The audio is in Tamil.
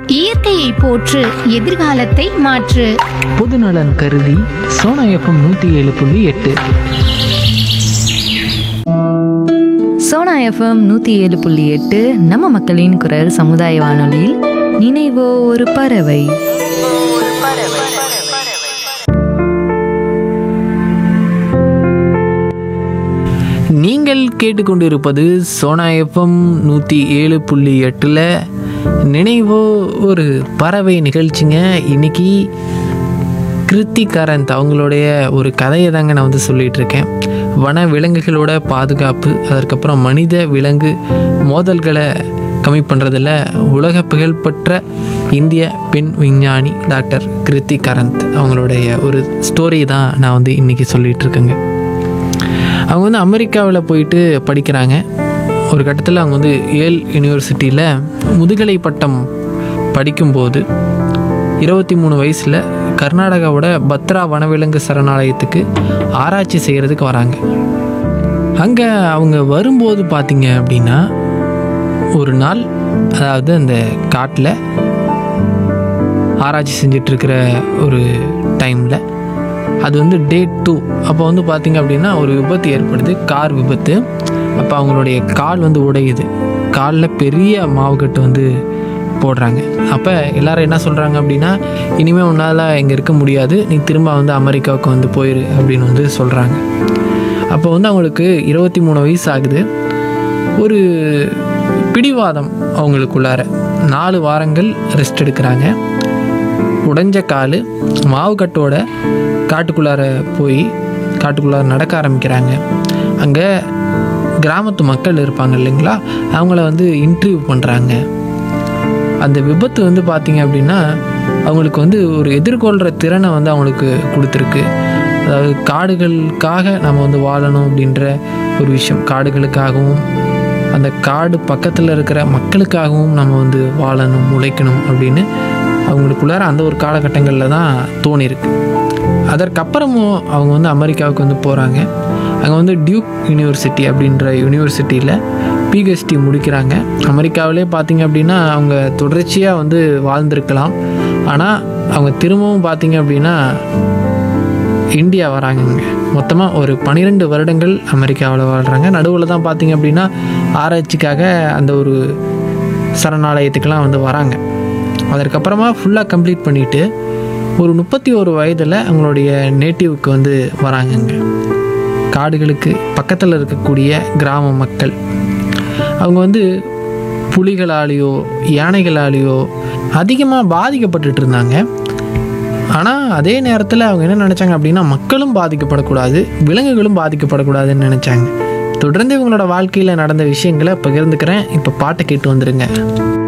இயற்கையை போற்று எதிர்காலத்தை மாற்று பொதுநலன் கருதி சோனா எஃப்எம் நூற்றி ஏழு புள்ளி எட்டு சோனா எஃப்எம் நூற்றி ஏழு புள்ளி எட்டு நம்ம மக்களின் குரல் சமுதாய வானொலியில் நினைவோ ஒரு பறவை நீங்கள் கேட்டுக்கொண்டிருப்பது சோனா எஃப்எம் நூற்றி ஏழு புள்ளி எட்டில் நினைவோ ஒரு பறவை நிகழ்ச்சிங்க இன்னைக்கு கிருத்திகாரந்த் அவங்களுடைய ஒரு கதையை தாங்க நான் வந்து சொல்லிட்டு இருக்கேன் வன விலங்குகளோட பாதுகாப்பு அதற்கப்புறம் மனித விலங்கு மோதல்களை கம்மி பண்ணுறதுல உலக புகழ்பெற்ற இந்திய பெண் விஞ்ஞானி டாக்டர் கிருத்திகாரந்த் அவங்களுடைய ஒரு ஸ்டோரி தான் நான் வந்து இன்றைக்கி சொல்லிகிட்டு இருக்கேங்க அவங்க வந்து அமெரிக்காவில் போயிட்டு படிக்கிறாங்க ஒரு கட்டத்தில் அவங்க வந்து ஏல் யூனிவர்சிட்டியில் முதுகலை பட்டம் படிக்கும்போது இருபத்தி மூணு வயசில் கர்நாடகாவோட பத்ரா வனவிலங்கு சரணாலயத்துக்கு ஆராய்ச்சி செய்கிறதுக்கு வராங்க அங்கே அவங்க வரும்போது பார்த்தீங்க அப்படின்னா ஒரு நாள் அதாவது அந்த காட்டில் ஆராய்ச்சி செஞ்சுட்டு இருக்கிற ஒரு டைமில் அது வந்து டே டூ அப்போ வந்து பார்த்தீங்க அப்படின்னா ஒரு விபத்து ஏற்படுது கார் விபத்து அப்போ அவங்களுடைய கால் வந்து உடையுது காலில் பெரிய மாவுக்கட்டு வந்து போடுறாங்க அப்போ எல்லாரும் என்ன சொல்கிறாங்க அப்படின்னா இனிமேல் உன்னால் இங்கே இருக்க முடியாது நீ திரும்ப வந்து அமெரிக்காவுக்கு வந்து போயிரு அப்படின்னு வந்து சொல்கிறாங்க அப்போ வந்து அவங்களுக்கு இருபத்தி மூணு வயசு ஆகுது ஒரு பிடிவாதம் அவங்களுக்குள்ளார நாலு வாரங்கள் ரெஸ்ட் எடுக்கிறாங்க உடைஞ்ச கால் மாவுக்கட்டோட காட்டுக்குள்ளார போய் காட்டுக்குள்ளார நடக்க ஆரம்பிக்கிறாங்க அங்கே கிராமத்து மக்கள் இருப்பாங்க இல்லைங்களா அவங்கள வந்து இன்டர்வியூ பண்ணுறாங்க அந்த விபத்து வந்து பார்த்தீங்க அப்படின்னா அவங்களுக்கு வந்து ஒரு எதிர்கொள்கிற திறனை வந்து அவங்களுக்கு கொடுத்துருக்கு அதாவது காடுகளுக்காக நம்ம வந்து வாழணும் அப்படின்ற ஒரு விஷயம் காடுகளுக்காகவும் அந்த காடு பக்கத்தில் இருக்கிற மக்களுக்காகவும் நம்ம வந்து வாழணும் உழைக்கணும் அப்படின்னு அவங்களுக்குள்ளார அந்த ஒரு காலகட்டங்களில் தான் தோணியிருக்கு அதற்கப்புறமும் அவங்க வந்து அமெரிக்காவுக்கு வந்து போகிறாங்க அங்கே வந்து டியூக் யூனிவர்சிட்டி அப்படின்ற யூனிவர்சிட்டியில் பிஹெச்டி முடிக்கிறாங்க அமெரிக்காவிலே பார்த்தீங்க அப்படின்னா அவங்க தொடர்ச்சியாக வந்து வாழ்ந்திருக்கலாம் ஆனால் அவங்க திரும்பவும் பார்த்தீங்க அப்படின்னா இந்தியா வராங்கங்க மொத்தமாக ஒரு பன்னிரெண்டு வருடங்கள் அமெரிக்காவில் வாழ்கிறாங்க நடுவில் தான் பார்த்தீங்க அப்படின்னா ஆராய்ச்சிக்காக அந்த ஒரு சரணாலயத்துக்கெல்லாம் வந்து வராங்க அதற்கப்புறமா ஃபுல்லாக கம்ப்ளீட் பண்ணிவிட்டு ஒரு முப்பத்தி ஒரு வயதில் அவங்களுடைய நேட்டிவ்க்கு வந்து வராங்கங்க காடுகளுக்கு பக்கத்தில் இருக்கக்கூடிய கிராம மக்கள் அவங்க வந்து புலிகளாலேயோ யானைகளாலேயோ அதிகமாக பாதிக்கப்பட்டுட்டு இருந்தாங்க ஆனால் அதே நேரத்தில் அவங்க என்ன நினச்சாங்க அப்படின்னா மக்களும் பாதிக்கப்படக்கூடாது விலங்குகளும் பாதிக்கப்படக்கூடாதுன்னு நினச்சாங்க தொடர்ந்து இவங்களோட வாழ்க்கையில் நடந்த விஷயங்களை பகிர்ந்துக்கிறேன் இப்போ பாட்டை கேட்டு வந்துடுங்க